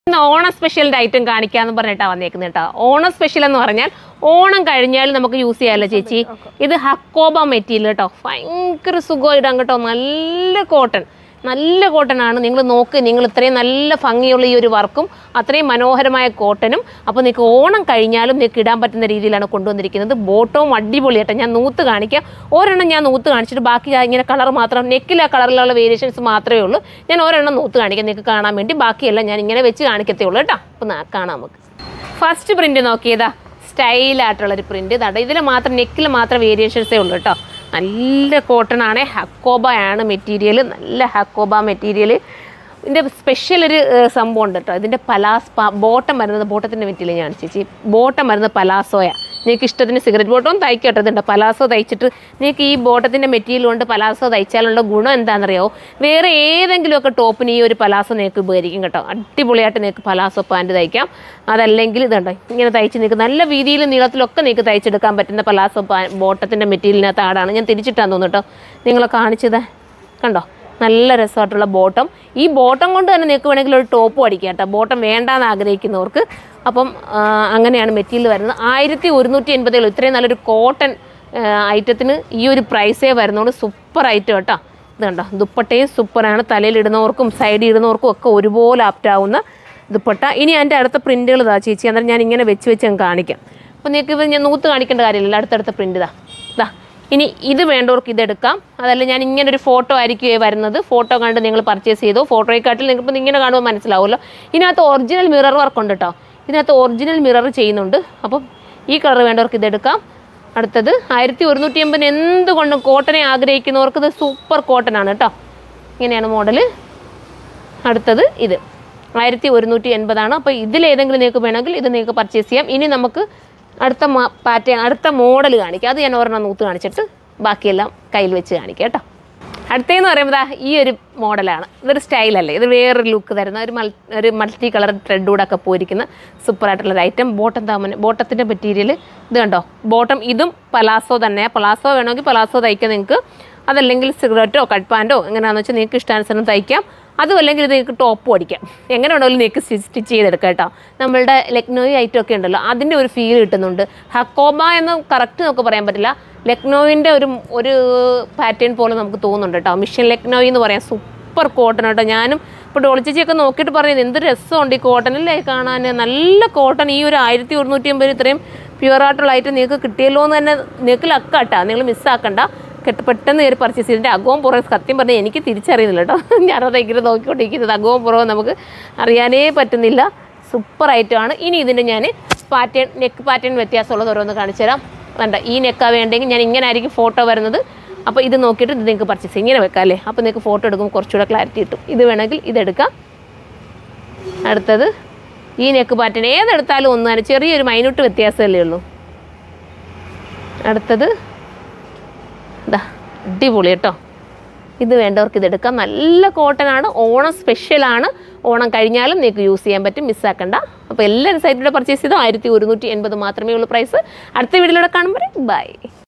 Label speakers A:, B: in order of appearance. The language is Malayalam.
A: ഇന്ന് ഓണം സ്പെഷ്യലിൻ്റെ ഐറ്റം കാണിക്കാന്ന് പറഞ്ഞിട്ടാണ് വന്നേക്കുന്നത് കേട്ടോ ഓണം സ്പെഷ്യൽ എന്ന് പറഞ്ഞാൽ ഓണം കഴിഞ്ഞാൽ നമുക്ക് യൂസ് ചെയ്യാമല്ലോ ചേച്ചി ഇത് ഹക്കോബ മെറ്റീരിയൽ കേട്ടോ ഭയങ്കര സുഖം ഇടാൻ കേട്ടോ നല്ല കോട്ടൺ നല്ല കോട്ടൺ ആണ് നിങ്ങൾ നോക്ക് നിങ്ങൾ ഇത്രയും നല്ല ഭംഗിയുള്ള ഈ ഒരു വർക്കും അത്രയും മനോഹരമായ കോട്ടനും അപ്പോൾ നിങ്ങൾക്ക് ഓണം കഴിഞ്ഞാലും നിങ്ങൾക്ക് ഇടാൻ പറ്റുന്ന രീതിയിലാണ് കൊണ്ടുവന്നിരിക്കുന്നത് ബോട്ടവും അടിപൊളിയായിട്ട് ഞാൻ നൂത്ത് കാണിക്കാം ഒരെണ്ണം ഞാൻ നൂത്ത് കാണിച്ചിട്ട് ബാക്കി ആ ഇങ്ങനെ കളർ മാത്രം നെക്കിൽ ആ കളറിലുള്ള വേരിയേഷൻസ് മാത്രമേ ഉള്ളൂ ഞാൻ ഒരെണ്ണം നൂത്ത് കാണിക്കാം നിങ്ങൾക്ക് കാണാൻ വേണ്ടി ബാക്കിയെല്ലാം ഞാൻ ഇങ്ങനെ വെച്ച് കാണിക്കത്തേ ഉള്ളൂ കേട്ടോ അപ്പോൾ നാ- കാണാം നമുക്ക് ഫസ്റ്റ് പ്രിന്റ് നോക്കിയതാ സ്റ്റൈലായിട്ടുള്ളൊരു പ്രിന്റ് ഇതാണ് ഇതിൽ മാത്രം നെക്കിൽ മാത്രം വേരിയേഷൻസേ ഉള്ളൂ കേട്ടോ നല്ല കോട്ടൺ ആണ് ഹക്കോബ ആണ് മെറ്റീരിയൽ നല്ല ഹക്കോബ മെറ്റീരിയൽ ഇതിൻ്റെ സ്പെഷ്യൽ ഒരു ഏഹ്, സംഭവം ഉണ്ട് കേട്ടോ ഇതിൻ്റെ പലാസ് ബോട്ടം വരുന്നത് ബോട്ടത്തിൻ്റെ മെറ്റീരിയൽ ഞാൻ ചേച്ചി ബോട്ടം വരുന്നത് പലാസോയ നിങ്ങൾക്ക് ഇഷ്ടത്തിന് സിഗരറ്റ് ബോട്ടവും തയ്ക്കട്ടെ ഇതുണ്ട് പലാസോ തയ്ച്ചിട്ട് നിങ്ങൾക്ക് ഈ ബോട്ടത്തിൻ്റെ മെറ്റീരിയൽ കൊണ്ട് പലാസോ തയ്ച്ചാലുള്ള ഗുണം എന്താണെന്നറിയോ വേറെ ഏതെങ്കിലുമൊക്കെ ടോപ്പിന് ഈ ഒരു പലാസോ നിങ്ങൾക്ക് ഉപകരിക്കും കേട്ടോ അടിപൊളിയായിട്ട് നിങ്ങൾക്ക് പലാസോ പാൻറ്റ് തയ്ക്കാം അതല്ലെങ്കിൽ ഇതുണ്ട് ഇങ്ങനെ തയ്ച്ച് നിങ്ങൾക്ക് നല്ല വീതിയിലും നീളത്തിലൊക്കെ നിങ്ങൾക്ക് തയ്ച്ചെടുക്കാൻ പറ്റുന്ന പലാസോ പാ ബോട്ടത്തിൻ്റെ മെറ്റീരിയലിനകത്ത് ആടാണ് ഞാൻ തിരിച്ചിട്ടാന്ന് തോന്നുന്നു കേട്ടോ നിങ്ങളെ കാണിച്ചത് കണ്ടോ നല്ല രസമായിട്ടുള്ള ബോട്ടം ഈ ബോട്ടം കൊണ്ട് തന്നെ നിങ്ങൾക്ക് വേണമെങ്കിൽ ഒരു ടോപ്പ് അടിക്കാം കേട്ടോ ബോട്ടം വേണ്ടാന്ന് ആഗ്രഹിക്കുന്നവർക്ക് അപ്പം ആ, അങ്ങനെയാണ് മെറ്റീരിയൽ വരുന്നത് ആയിരത്തി ഒരുന്നൂറ്റി എൺപതേ ഉള്ളൂ ഇത്രയും നല്ലൊരു കോട്ടൺ ഐറ്റത്തിന് ഈ ഒരു പ്രൈസേ വരുന്നതുകൊണ്ട് സൂപ്പർ ഐറ്റം കേട്ടോ ഇത് കണ്ടോ ദുപ്പട്ടയും സൂപ്പറാണ് തലയിലിടുന്നവർക്കും സൈഡിൽ ഇടുന്നവർക്കും ഒക്കെ ഒരുപോലെ ആപ്റ്റാവുന്ന ദുപ്പട്ട ഇനി എൻ്റെ അടുത്ത പ്രിൻറ്റുകൾ ഇതാ ചേച്ചി അന്നേരം ഞാൻ ഇങ്ങനെ വെച്ച് വെച്ച് ഞാൻ കാണിക്കാം അപ്പോൾ നിങ്ങൾക്ക് ഇത് ഞാൻ നൂത്ത് കാണിക്കേണ്ട കാര്യമില്ല അടുത്തടുത്ത പ്രിൻ്റ് ഇതാ ഇതാ ഇനി ഇത് വേണ്ടവർക്ക് ഇതെടുക്കാം അതല്ല ഞാൻ ഇങ്ങനെ ഒരു ഫോട്ടോ ആയിരിക്കുമേ വരുന്നത് ഫോട്ടോ കണ്ട് നിങ്ങൾ പർച്ചേസ് ചെയ്തോ ഫോട്ടോയെക്കാട്ടിൽ നിങ്ങൾക്ക് ഇങ്ങനെ കാണുമ്പോൾ മനസ്സിലാവുമല്ലോ ഇതിനകത്ത് ഒറിജിനൽ മിറർ വർക്ക് ഉണ്ട് കേട്ടോ ഇതിനകത്ത് ഒറിജിനൽ മിറർ ചെയ്യുന്നുണ്ട് അപ്പം ഈ കളർ വേണ്ടവർക്ക് ഇതെടുക്കാം അടുത്തത് ആയിരത്തി ഒരുന്നൂറ്റി എൺപതിന് എന്തുകൊണ്ടും കോട്ടനെ ആഗ്രഹിക്കുന്നവർക്ക് ഇത് സൂപ്പർ കോട്ടൺ ആണ് കേട്ടോ ഇങ്ങനെയാണ് മോഡല് അടുത്തത് ഇത് ആയിരത്തി ഒരുന്നൂറ്റി എൺപതാണ് അപ്പോൾ ഇതിലേതെങ്കിലും നിങ്ങൾക്ക് വേണമെങ്കിൽ ഇത് നിങ്ങൾക്ക് പർച്ചേസ് ചെയ്യാം ഇനി നമുക്ക് അടുത്ത പാറ്റേൺ അടുത്ത മോഡൽ കാണിക്കാം അത് ഞാൻ ഒരെണ്ണം നൂത്ത് കാണിച്ചിട്ട് ബാക്കിയെല്ലാം കയ്യിൽ വെച്ച് കാണിക്കാം കേട്ടോ അടുത്തതെന്ന് പറയുമ്പോൾ ദാ ഈ ഒരു മോഡലാണ് ഇതൊരു സ്റ്റൈലല്ലേ ഇത് വേറൊരു ലുക്ക് തരുന്ന ഒരു മൾ ഒരു മൾട്ടി കളർ ത്രെഡ് കൂടെ ഒക്കെ പോയിരിക്കുന്ന സൂപ്പറായിട്ടുള്ള ഒരു ഐറ്റം ബോട്ടം താമന ബോട്ടത്തിൻ്റെ മെറ്റീരിയൽ ഇത് കണ്ടോ ബോട്ടം ഇതും പലാസോ തന്നെ പലാസോ വേണമെങ്കിൽ പലാസോ തയ്ക്കാം നിങ്ങൾക്ക് അതല്ലെങ്കിൽ സിഗരറ്റോ കട്ട് പാൻറ്റോ എങ്ങനെയാണെന്ന് വെച്ചാൽ നിങ്ങൾക്ക് ഇഷ്ടാനുസരണം തയ്ക്കാം അതും അല്ലെങ്കിൽ ഇത് നിങ്ങൾക്ക് ടോപ്പും അടിക്കാം എങ്ങനെ വേണമെങ്കിലും നിങ്ങൾക്ക് സ്റ്റിച്ച് ചെയ്തെടുക്കാം കേട്ടോ നമ്മളുടെ ലക്നോയി ഐറ്റം ഒക്കെ ഉണ്ടല്ലോ അതിൻ്റെ ഒരു ഫീൽ കിട്ടുന്നുണ്ട് ഹക്കോബ എന്ന് കറക്റ്റ് നമുക്ക് പറയാൻ പറ്റില്ല ലക്നോവിൻ്റെ ഒരു ഒരു പാറ്റേൺ പോലെ നമുക്ക് തോന്നുന്നുണ്ട് കേട്ടോ മിഷൻ ലക്നോയി എന്ന് പറയാം സൂപ്പർ കോട്ടൺ കേട്ടോ ഞാനും ഇപ്പോൾ ഡോളിച്ചേച്ചിയൊക്കെ നോക്കിയിട്ട് പറയുന്നത് എന്ത് രസമുണ്ട് ഈ കോട്ടണില്ലേ കാണാൻ നല്ല കോട്ടൺ ഈ ഒരു ആയിരത്തി ഒരുന്നൂറ്റി അമ്പത് ഇത്രയും പ്യുവർ ആയിട്ടുള്ള ഐറ്റം നിങ്ങൾക്ക് കിട്ടിയല്ലോ എന്ന് തന്നെ നിങ്ങൾക്ക് ലക്കാട്ടാ നിങ്ങൾ മിസ്സാക്കണ്ട കെട്ട് പെട്ടെന്ന് കയറി പർച്ചേസ് ചെയ്തിട്ട് അകവും പുറവും സത്യം പറഞ്ഞാൽ എനിക്ക് തിരിച്ചറിയുന്നില്ല കേട്ടോ ഞാനത് ഇങ്ങനെ നോക്കിക്കൊണ്ടിരിക്കുന്നത് അകവും പുറവും നമുക്ക് അറിയാനേ പറ്റുന്നില്ല സൂപ്പർ ഐറ്റമാണ് ഇനി ഇതിൻ്റെ ഞാൻ പാറ്റേൺ നെക്ക് പാറ്റേൺ വ്യത്യാസമുള്ളത് ഓരോന്ന് കാണിച്ചു തരാം വേണ്ട ഈ നെക്കാ വേണ്ടെങ്കിൽ ഞാൻ ഇങ്ങനെ ആയിരിക്കും ഫോട്ടോ വരുന്നത് അപ്പോൾ ഇത് നോക്കിയിട്ട് ഇത് നിങ്ങൾക്ക് പർച്ചേസ് ഇങ്ങനെ വെക്കാം അല്ലേ അപ്പോൾ നിങ്ങൾക്ക് ഫോട്ടോ എടുക്കുമ്പോൾ കുറച്ചുകൂടെ ക്ലാരിറ്റി കിട്ടും ഇത് വേണമെങ്കിൽ ഇതെടുക്കാം അടുത്തത് ഈ നെക്ക് പാറ്റേൺ ഏതെടുത്താലും ഒന്നാണ് ചെറിയൊരു മൈന്യൂട്ട് വ്യത്യാസമല്ലേ ഉള്ളൂ അടുത്തത് ഇതാ അടിപൊളി കേട്ടോ ഇത് വേണ്ടവർക്ക് ഇതെടുക്കാം നല്ല കോട്ടൺ ആണ് ഓണം സ്പെഷ്യലാണ് ഓണം കഴിഞ്ഞാലും നിങ്ങൾക്ക് യൂസ് ചെയ്യാൻ പറ്റും മിസ്സാക്കണ്ട അപ്പോൾ എല്ലാവരും സൈറ്റിലൂടെ പർച്ചേസ് ചെയ്തോ ആയിരത്തി ഒരുന്നൂറ്റി എൺപത് മാത്രമേ ഉള്ളൂ പ്രൈസ് അടുത്ത വീഡിയോയിലൂടെ കാണുമ്പോൾ ബൈ